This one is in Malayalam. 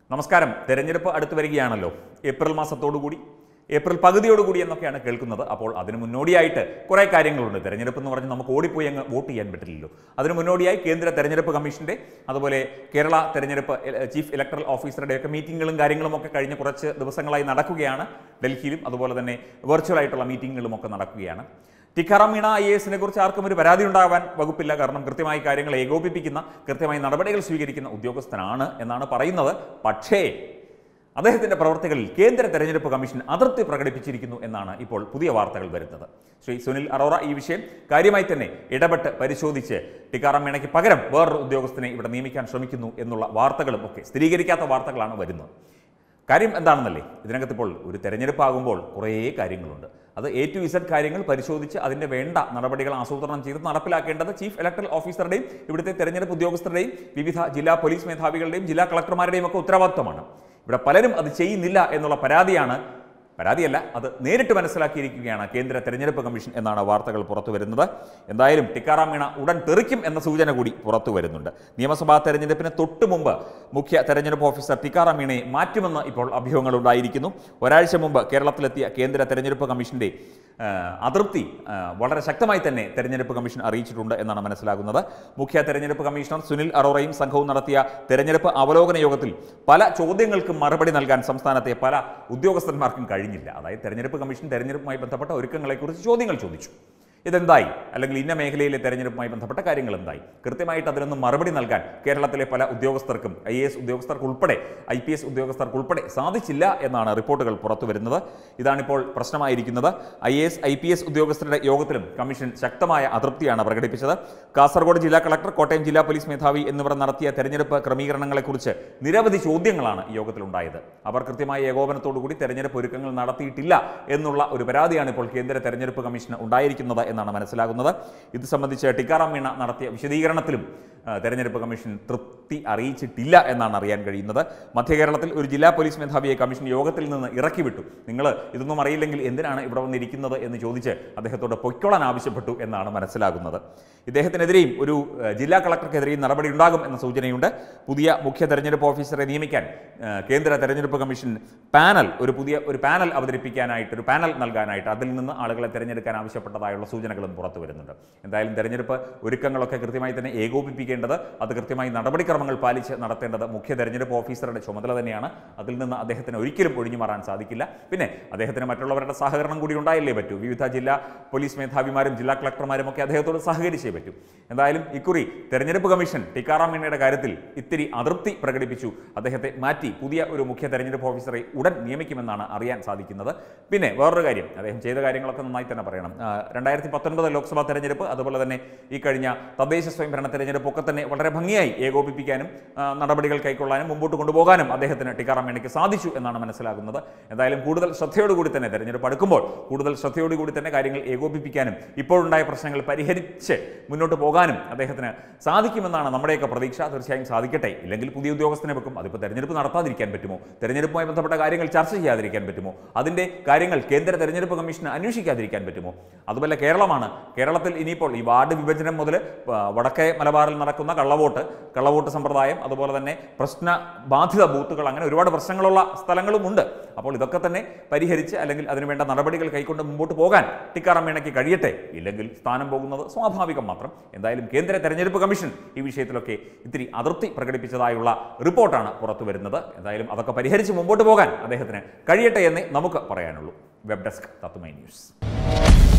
നമസ്കാരം തെരഞ്ഞെടുപ്പ് അടുത്ത് വരികയാണല്ലോ ഏപ്രിൽ മാസത്തോടുകൂടി ഏപ്രിൽ പകുതിയോടുകൂടി എന്നൊക്കെയാണ് കേൾക്കുന്നത് അപ്പോൾ അതിന് മുന്നോടിയായിട്ട് കുറേ കാര്യങ്ങളുണ്ട് തെരഞ്ഞെടുപ്പ് എന്ന് പറഞ്ഞ് നമുക്ക് ഓടിപ്പോയി അങ്ങ് വോട്ട് ചെയ്യാൻ പറ്റില്ലല്ലോ അതിന് മുന്നോടിയായി കേന്ദ്ര തെരഞ്ഞെടുപ്പ് കമ്മീഷന്റെ അതുപോലെ കേരള തെരഞ്ഞെടുപ്പ് എ- ചീഫ് ഇലക്ടറൽ ഓഫീസറുടെയൊക്കെ മീറ്റിങ്ങുകളും കാര്യങ്ങളും ഒക്കെ കഴിഞ്ഞ കുറച്ച് ദിവസങ്ങളായി നടക്കുകയാണ് ഡൽഹിയിലും അതുപോലെ തന്നെ വെർച്വൽ ആയിട്ടുള്ള മീറ്റിങ്ങുകളും ഒക്കെ നടക്കുകയാണ് ടിക്കാറാം മീണ ഐ എസിനെ കുറിച്ച് ആർക്കും ഒരു പരാതി ഉണ്ടാവാൻ വകുപ്പില്ല കാരണം കൃത്യമായി കാര്യങ്ങൾ ഏകോപിപ്പിക്കുന്ന കൃത്യമായി നടപടികൾ സ്വീകരിക്കുന്ന ഉദ്യോഗസ്ഥനാണ് എന്നാണ് പറയുന്നത് പക്ഷേ അദ്ദേഹത്തിന്റെ പ്രവർത്തികളിൽ കേന്ദ്ര തെരഞ്ഞെടുപ്പ് കമ്മീഷൻ അതൃപ്തി പ്രകടിപ്പിച്ചിരിക്കുന്നു എന്നാണ് ഇപ്പോൾ പുതിയ വാർത്തകൾ വരുന്നത് ശ്രീ സുനിൽ അറോറ ഈ വിഷയം കാര്യമായി തന്നെ ഇടപെട്ട് പരിശോധിച്ച് ടിക്കാറാം മീണയ്ക്ക് പകരം വേറൊരു ഉദ്യോഗസ്ഥനെ ഇവിടെ നിയമിക്കാൻ ശ്രമിക്കുന്നു എന്നുള്ള വാർത്തകളും ഒക്കെ സ്ഥിരീകരിക്കാത്ത വാർത്തകളാണ് വരുന്നത് കാര്യം എന്താണെന്നല്ലേ ഇതിനകത്ത് ഇപ്പോൾ ഒരു തെരഞ്ഞെടുപ്പ് ആകുമ്പോൾ കുറേ കാര്യങ്ങളുണ്ട് അത് എ ടു ഇസഡ് കാര്യങ്ങൾ പരിശോധിച്ച് അതിൻ്റെ വേണ്ട നടപടികൾ ആസൂത്രണം ചെയ്ത് നടപ്പിലാക്കേണ്ടത് ചീഫ് ഇലക്ടറൽ ഓഫീസറുടെയും ഇവിടുത്തെ തെരഞ്ഞെടുപ്പ് ഉദ്യോഗസ്ഥരുടെയും വിവിധ ജില്ലാ പോലീസ് മേധാവികളുടെയും ജില്ലാ കളക്ടർമാരുടെയും ഒക്കെ ഉത്തരവാദിത്വമാണ് ഇവിടെ പലരും അത് ചെയ്യുന്നില്ല എന്നുള്ള പരാതിയാണ് പരാതിയല്ല അത് നേരിട്ട് മനസ്സിലാക്കിയിരിക്കുകയാണ് കേന്ദ്ര തെരഞ്ഞെടുപ്പ് കമ്മീഷൻ എന്നാണ് വാർത്തകൾ പുറത്തു വരുന്നത് എന്തായാലും ടിക്കാറാം മീണ ഉടൻ തെറിക്കും എന്ന സൂചന കൂടി പുറത്തു വരുന്നുണ്ട് നിയമസഭാ തെരഞ്ഞെടുപ്പിന് തൊട്ട് മുമ്പ് മുഖ്യ തെരഞ്ഞെടുപ്പ് ഓഫീസർ ടിക്കാറാം മീണയെ മാറ്റുമെന്ന് ഇപ്പോൾ അഭ്യൂഹങ്ങൾ ഉണ്ടായിരിക്കുന്നു ഒരാഴ്ച മുമ്പ് കേരളത്തിലെത്തിയ കേന്ദ്ര തെരഞ്ഞെടുപ്പ് കമ്മീഷന്റെ ആ, അതൃപ്തി ആ, വളരെ ശക്തമായി തന്നെ തെരഞ്ഞെടുപ്പ് കമ്മീഷൻ അറിയിച്ചിട്ടുണ്ട് എന്നാണ് മനസ്സിലാകുന്നത് മുഖ്യ തെരഞ്ഞെടുപ്പ് കമ്മീഷണർ സുനിൽ അറോറയും സംഘവും നടത്തിയ തെരഞ്ഞെടുപ്പ് അവലോകന യോഗത്തിൽ പല ചോദ്യങ്ങൾക്കും മറുപടി നൽകാൻ സംസ്ഥാനത്തെ പല ഉദ്യോഗസ്ഥന്മാർക്കും കഴിഞ്ഞില്ല അതായത് തെരഞ്ഞെടുപ്പ് കമ്മീഷൻ തെരഞ്ഞെടുപ്പുമായി ബന്ധപ്പെട്ട ഒരുക്കങ്ങളെക്കുറിച്ച് ചോദ്യങ്ങൾ ചോദിച്ചു ഇതെന്തായി അല്ലെങ്കിൽ ഇന്ന മേഖലയിലെ തെരഞ്ഞെടുപ്പുമായി ബന്ധപ്പെട്ട കാര്യങ്ങൾ എന്തായി കൃത്യമായിട്ട് അതിനൊന്നും മറുപടി നൽകാൻ കേരളത്തിലെ പല ഉദ്യോഗസ്ഥർക്കും ഐ എ എസ് ഉദ്യോഗസ്ഥർക്ക് ഉൾപ്പെടെ ഐ പി എസ് ഉദ്യോഗസ്ഥർക്ക് ഉൾപ്പെടെ സാധിച്ചില്ല എന്നാണ് റിപ്പോർട്ടുകൾ പുറത്തു വരുന്നത് ഇതാണിപ്പോൾ പ്രശ്നമായിരിക്കുന്നത് I A S I P S ഉദ്യോഗസ്ഥരുടെ യോഗത്തിലും കമ്മീഷൻ ശക്തമായ അതൃപ്തിയാണ് പ്രകടിപ്പിച്ചത് കാസർഗോഡ് ജില്ലാ കളക്ടർ കോട്ടയം ജില്ലാ പോലീസ് മേധാവി എന്നിവർ നടത്തിയ തെരഞ്ഞെടുപ്പ് ക്രമീകരണങ്ങളെക്കുറിച്ച് നിരവധി ചോദ്യങ്ങളാണ് ഈ യോഗത്തിലുണ്ടായത് അവർ കൃത്യമായ ഏകോപനത്തോടുകൂടി തെരഞ്ഞെടുപ്പ് ഒരുക്കങ്ങൾ നടത്തിയിട്ടില്ല എന്നുള്ള ഒരു പരാതിയാണ് ഇപ്പോൾ കേന്ദ്ര തെരഞ്ഞെടുപ്പ് കമ്മീഷന് ഉണ്ടായിരിക്കുന്നത് എന്നാണ് മനസ്സിലാകുന്നത് ഇത് സംബന്ധിച്ച് ടിക്കാറാം മീണ നടത്തിയ വിശദീകരണത്തിലും ആ, തെരഞ്ഞെടുപ്പ് കമ്മീഷൻ തൃപ്തി അറിയിച്ചിട്ടില്ല എന്നാണ് അറിയാൻ കഴിയുന്നത് മധ്യകേരളത്തിൽ ഒരു ജില്ലാ പോലീസ് മേധാവിയെ കമ്മീഷൻ യോഗത്തിൽ നിന്ന് ഇറക്കി വിട്ടു നിങ്ങൾ ഇതൊന്നും അറിയില്ലെങ്കിൽ എന്തിനാണ് ഇവിടെ വന്നിരിക്കുന്നത് എന്ന് ചോദിച്ച് അദ്ദേഹത്തോട് പൊയ്ക്കോളാൻ ആവശ്യപ്പെട്ടു എന്നാണ് മനസ്സിലാകുന്നത് ഇദ്ദേഹത്തിനെതിരെയും ഒരു ആ, ജില്ലാ കളക്ടർക്കെതിരെയും നടപടി ഉണ്ടാകും എന്ന സൂചനയുണ്ട് പുതിയ മുഖ്യ തെരഞ്ഞെടുപ്പ് ഓഫീസറെ നിയമിക്കാൻ ആ, കേന്ദ്ര തെരഞ്ഞെടുപ്പ് കമ്മീഷൻ പാനൽ ഒരു പുതിയ ഒരു പാനൽ അവതരിപ്പിക്കാനായിട്ട് ഒരു പാനൽ നൽകാനായിട്ട് അതിൽ നിന്ന് ആളുകളെ തിരഞ്ഞെടുക്കാൻ ആവശ്യപ്പെട്ടതായുള്ള സൂചനകളും പുറത്തു വരുന്നുണ്ട് എന്തായാലും തെരഞ്ഞെടുപ്പ് ഒരുക്കങ്ങളൊക്കെ കൃത്യമായി തന്നെ ഏകോപിപ്പിക്കേണ്ടത് അത് കൃത്യമായി നടപടിക്രമങ്ങൾ പാലിച്ച് നടത്തേണ്ടത് മുഖ്യ തെരഞ്ഞെടുപ്പ് ഓഫീസറുടെ ചുമതല തന്നെയാണ് അതിൽ നിന്ന് അദ്ദേഹത്തിന് ഒരിക്കലും ഒഴിഞ്ഞു മാറാൻ സാധിക്കില്ല പിന്നെ അദ്ദേഹത്തിന് മറ്റുള്ളവരുടെ സഹകരണം കൂടി ഉണ്ടായില്ലേ പറ്റൂ വിവിധ ജില്ലാ പോലീസ് മേധാവിമാരും ജില്ലാ കളക്ടർമാരും ഒക്കെ അദ്ദേഹത്തോട് സഹകരിച്ചേ പറ്റൂ എന്തായാലും ഇക്കുറി തെരഞ്ഞെടുപ്പ് കമ്മീഷൻ ടിക്കാറാം മീണയുടെ കാര്യത്തിൽ ഇത്തിരി അതൃപ്തി പ്രകടിപ്പിച്ചു അദ്ദേഹത്തെ മാറ്റി പുതിയ ഒരു മുഖ്യ തെരഞ്ഞെടുപ്പ് ഓഫീസറെ ഉടൻ നിയമിക്കുമെന്നാണ് അറിയാൻ സാധിക്കുന്നത് പിന്നെ വേറൊരു കാര്യം അദ്ദേഹം ചെയ്ത കാര്യങ്ങളൊക്കെ നന്നായി തന്നെ പറയണം ആ, രണ്ടായിരത്തി പത്തൊൻപത് ലോക്സഭാ തെരഞ്ഞെടുപ്പ് അതുപോലെ തന്നെ ഈ കഴിഞ്ഞ തദ്ദേശ സ്വയംഭരണ തെരഞ്ഞെടുപ്പ് ഒക്കെ തന്നെ വളരെ ഭംഗിയായി ഏകോപിപ്പിക്കാനും ആ, നടപടികൾ കൈക്കൊള്ളാനും മുമ്പോട്ട് കൊണ്ടുപോകാനും അദ്ദേഹത്തിന് ടിക്കാറാം മീണയ്ക്ക് സാധിച്ചു എന്നാണ് മനസ്സിലാകുന്നത് എന്തായാലും കൂടുതൽ ശ്രദ്ധയോടുകൂടി തന്നെ തെരഞ്ഞെടുപ്പ് അടുക്കുമ്പോൾ കൂടുതൽ ശ്രദ്ധയോടുകൂടി തന്നെ കാര്യങ്ങൾ ഏകോപിപ്പിക്കാനും ഇപ്പോഴുണ്ടായ പ്രശ്നങ്ങൾ പരിഹരിച്ച് മുന്നോട്ട് പോകാനും അദ്ദേഹത്തിന് സാധിക്കുമെന്നാണ് നമ്മുടെയൊക്കെ പ്രതീക്ഷ തീർച്ചയായും സാധിക്കട്ടെ ഇല്ലെങ്കിൽ പുതിയ ഉദ്യോഗസ്ഥനെ വെക്കും അതിപ്പോൾ തെരഞ്ഞെടുപ്പ് നടത്താതിരിക്കാൻ പറ്റുമോ തെരഞ്ഞെടുപ്പുമായി ബന്ധപ്പെട്ട കാര്യങ്ങൾ ചർച്ച ചെയ്യാതിരിക്കാൻ പറ്റുമോ അതിൻ്റെ കാര്യങ്ങൾ കേന്ദ്ര തെരഞ്ഞെടുപ്പ് കമ്മീഷന് അന്വേഷിക്കാതിരിക്കാൻ പറ്റുമോ അതുപോലെ കേരളമാണ് കേരളത്തിൽ ഇനിയിപ്പോൾ ഈ വാർഡ് വിഭജനം മുതൽ ആ, വടക്കേ മലബാറിൽ നടക്കുന്ന കള്ളവോട്ട് കള്ളവോട്ട് സമ്പ്രദായം അതുപോലെ തന്നെ പ്രശ്ന ബാധിത ബൂത്തുകൾ അങ്ങനെ ഒരുപാട് പ്രശ്നങ്ങളുള്ള സ്ഥലങ്ങളും ഉണ്ട് അപ്പോൾ ഇതൊക്കെ തന്നെ പരിഹരിച്ച് അല്ലെങ്കിൽ അതിനുവേണ്ട നടപടികൾ കൈക്കൊണ്ട് മുമ്പോട്ട് പോകാൻ ടിക്കാറാം മീണയ്ക്ക് കഴിയട്ടെ ഇല്ലെങ്കിൽ സ്ഥാനം പോകുന്നത് സ്വാഭാവികം മാത്രം എന്തായാലും കേന്ദ്ര തെരഞ്ഞെടുപ്പ് കമ്മീഷൻ ഈ വിഷയത്തിലൊക്കെ ഇത്തിരി അതൃപ്തി പ്രകടിപ്പിച്ചതായുള്ള റിപ്പോർട്ടാണ് പുറത്തു വരുന്നത് എന്തായാലും അതൊക്കെ പരിഹരിച്ച് മുമ്പോട്ട് പോകാൻ അദ്ദേഹത്തിന് കഴിയട്ടെ എന്നേ നമുക്ക് പറയാനുള്ളൂ വെബ് ഡെസ്ക് തത്തുമൈ ന്യൂസ്